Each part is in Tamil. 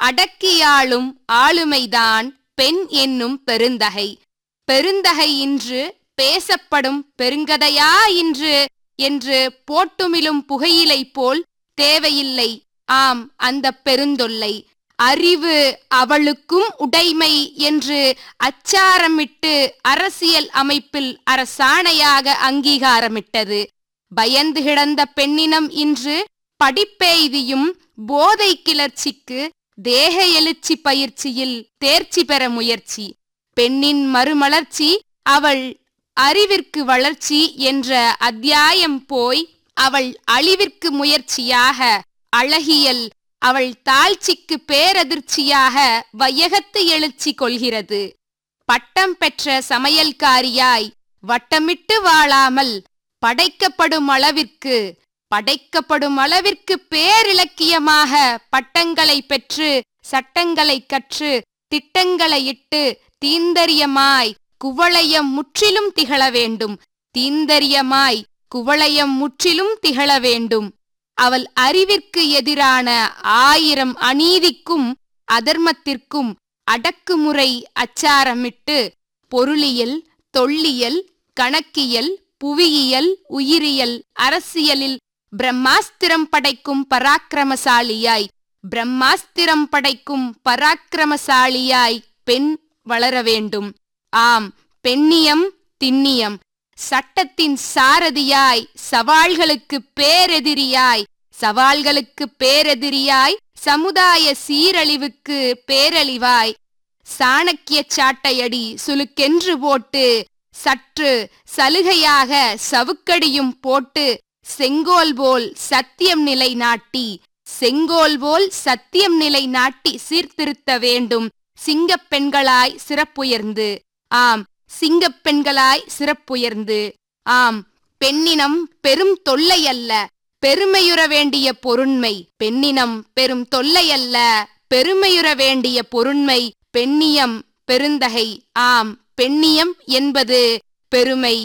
அடக்கியாளும் ஆளுமைதான் பெண் என்னும் பெருந்தகை பெருந்தகை இன்று பேசப்படும் பெருங்கதையா இன்று என்று போட்டுமிலும் புகையிலை போல் தேவையில்லை ஆம் அந்த பெருந்தொல்லை அறிவு அவளுக்கும் உடைமை என்று அச்சாரமிட்டு அரசியல் அமைப்பில் அரசாணையாக அங்கீகாரமிட்டது பயந்து கிடந்த பெண்ணினம் இன்று படிப்பெய்தியும் போதை கிளர்ச்சிக்கு தேக எழுச்சி பயிற்சியில் தேர்ச்சி பெற முயற்சி பெண்ணின் மறுமலர்ச்சி அவள் அறிவிற்கு வளர்ச்சி என்ற அத்தியாயம் போய் அவள் அழிவிற்கு முயற்சியாக அழகியல் அவள் தாழ்ச்சிக்கு பேரதிர்ச்சியாக வையகத்து எழுச்சி கொள்கிறது பட்டம் பெற்ற சமையல்காரியாய் வட்டமிட்டு வாழாமல் படைக்கப்படும் அளவிற்கு படைக்கப்படும் அளவிற்கு பேரிலக்கியமாக பட்டங்களை பெற்று சட்டங்களை கற்று திட்டங்களை இட்டு தீந்தரியமாய் குவளையம் முற்றிலும் திகழ வேண்டும் தீந்தரியமாய் குவளையம் முற்றிலும் திகழ வேண்டும் அவள் அறிவிற்கு எதிரான ஆயிரம் அநீதிக்கும் அதர்மத்திற்கும் அடக்குமுறை அச்சாரமிட்டு பொருளியல் தொல்லியல் கணக்கியல் புவியியல் உயிரியல் அரசியலில் பிரம்மாஸ்திரம் படைக்கும் பராக்கிரமசாலியாய் பிரம்மாஸ்திரம் படைக்கும் பராக்கிரமசாலியாய் பெண் வளர வேண்டும் ஆம் பெண்ணியம் திண்ணியம் சட்டத்தின் சாரதியாய் சவால்களுக்கு பேரெதிரியாய் சவால்களுக்கு பேரெதிரியாய் சமுதாய சீரழிவுக்கு பேரழிவாய் சாணக்கிய சாட்டையடி சுலுக்கென்று போட்டு சற்று சலுகையாக சவுக்கடியும் போட்டு செங்கோல் போல் சத்தியம் நிலை நாட்டி செங்கோல் போல் சத்தியம் நிலை நாட்டி சீர்திருத்த வேண்டும் சிங்கப் பெண்களாய் சிறப்புயர்ந்து ஆம் சிங்கப் பெண்களாய் சிறப்புயர்ந்து ஆம் பெண்ணினம் பெரும் தொல்லை அல்ல பெருமையுற வேண்டிய பொருண்மை பெண்ணினம் பெரும் தொல்லை அல்ல பெருமையுற வேண்டிய பொருண்மை பெண்ணியம் பெருந்தகை ஆம் பெண்ணியம் என்பது பெருமை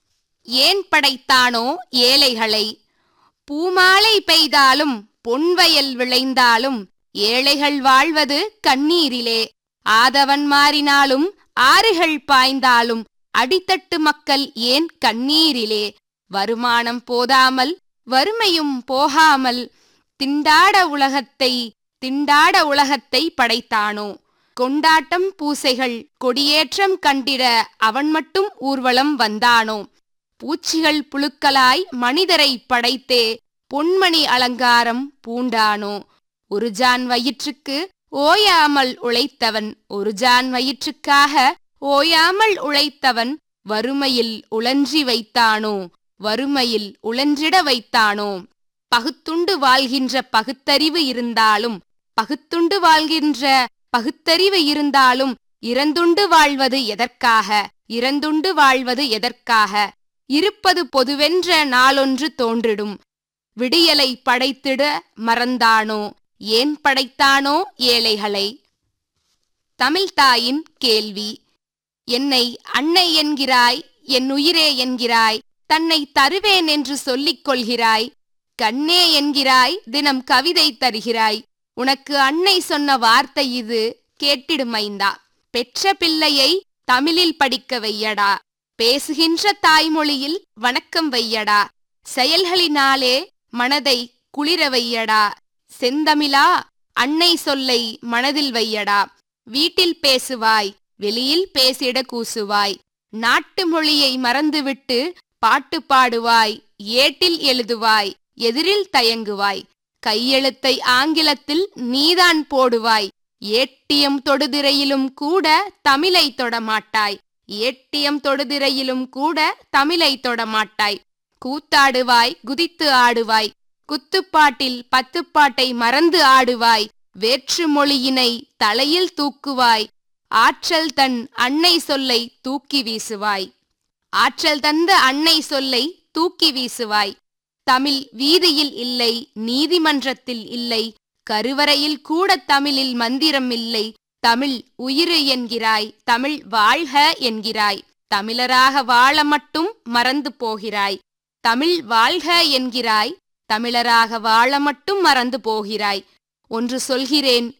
ஏன் படைத்தானோ ஏழைகளை பூமாலை பெய்தாலும் பொன்வயல் விளைந்தாலும் ஏழைகள் வாழ்வது கண்ணீரிலே ஆதவன் மாறினாலும் ஆறுகள் பாய்ந்தாலும் அடித்தட்டு மக்கள் ஏன் கண்ணீரிலே வருமானம் போதாமல் வறுமையும் போகாமல் திண்டாட உலகத்தை திண்டாட உலகத்தை படைத்தானோ கொண்டாட்டம் பூசைகள் கொடியேற்றம் கண்டிட அவன் மட்டும் ஊர்வலம் வந்தானோ பூச்சிகள் புழுக்களாய் மனிதரை படைத்தே பொன்மணி அலங்காரம் பூண்டானோ ஒரு ஜான் வயிற்றுக்கு ஓயாமல் உழைத்தவன் ஒரு ஜான் வயிற்றுக்காக ஓயாமல் உழைத்தவன் வறுமையில் உழன்றி வைத்தானோ வறுமையில் உழன்றிட வைத்தானோ பகுத்துண்டு வாழ்கின்ற பகுத்தறிவு இருந்தாலும் பகுத்துண்டு வாழ்கின்ற பகுத்தறிவு இருந்தாலும் இறந்துண்டு வாழ்வது எதற்காக இறந்துண்டு வாழ்வது எதற்காக இருப்பது பொதுவென்ற நாளொன்று தோன்றிடும் விடியலை படைத்திட மறந்தானோ ஏன் படைத்தானோ ஏழைகளை தமிழ்தாயின் கேள்வி என்னை அன்னை என்கிறாய் என் உயிரே என்கிறாய் தன்னை தருவேன் என்று சொல்லிக் கொள்கிறாய் கண்ணே என்கிறாய் தினம் கவிதை தருகிறாய் உனக்கு அன்னை சொன்ன வார்த்தை இது கேட்டிடுமைந்தா பெற்ற பிள்ளையை தமிழில் படிக்க வையடா பேசுகின்ற தாய்மொழியில் வணக்கம் வையடா செயல்களினாலே மனதை குளிர வையடா செந்தமிழா அன்னை சொல்லை மனதில் வையடா வீட்டில் பேசுவாய் வெளியில் பேசிட கூசுவாய் நாட்டு மொழியை மறந்துவிட்டு பாட்டு பாடுவாய் ஏட்டில் எழுதுவாய் எதிரில் தயங்குவாய் கையெழுத்தை ஆங்கிலத்தில் நீதான் போடுவாய் ஏட்டியம் தொடுதிரையிலும் கூட தமிழை தொடமாட்டாய் ஏட்டியம் தொடுதிரையிலும் கூட தமிழை தொடமாட்டாய் கூத்தாடுவாய் குதித்து ஆடுவாய் குத்துப்பாட்டில் பத்துப்பாட்டை மறந்து ஆடுவாய் வேற்று மொழியினை தலையில் தூக்குவாய் ஆற்றல் தன் அன்னை சொல்லை தூக்கி வீசுவாய் ஆற்றல் தந்த அன்னை சொல்லை தூக்கி வீசுவாய் தமிழ் வீதியில் இல்லை நீதிமன்றத்தில் இல்லை கருவறையில் கூட தமிழில் மந்திரம் இல்லை தமிழ் உயிரு என்கிறாய் தமிழ் வாழ்க என்கிறாய் தமிழராக வாழ மட்டும் மறந்து போகிறாய் தமிழ் வாழ்க என்கிறாய் தமிழராக வாழ மட்டும் மறந்து போகிறாய் ஒன்று சொல்கிறேன்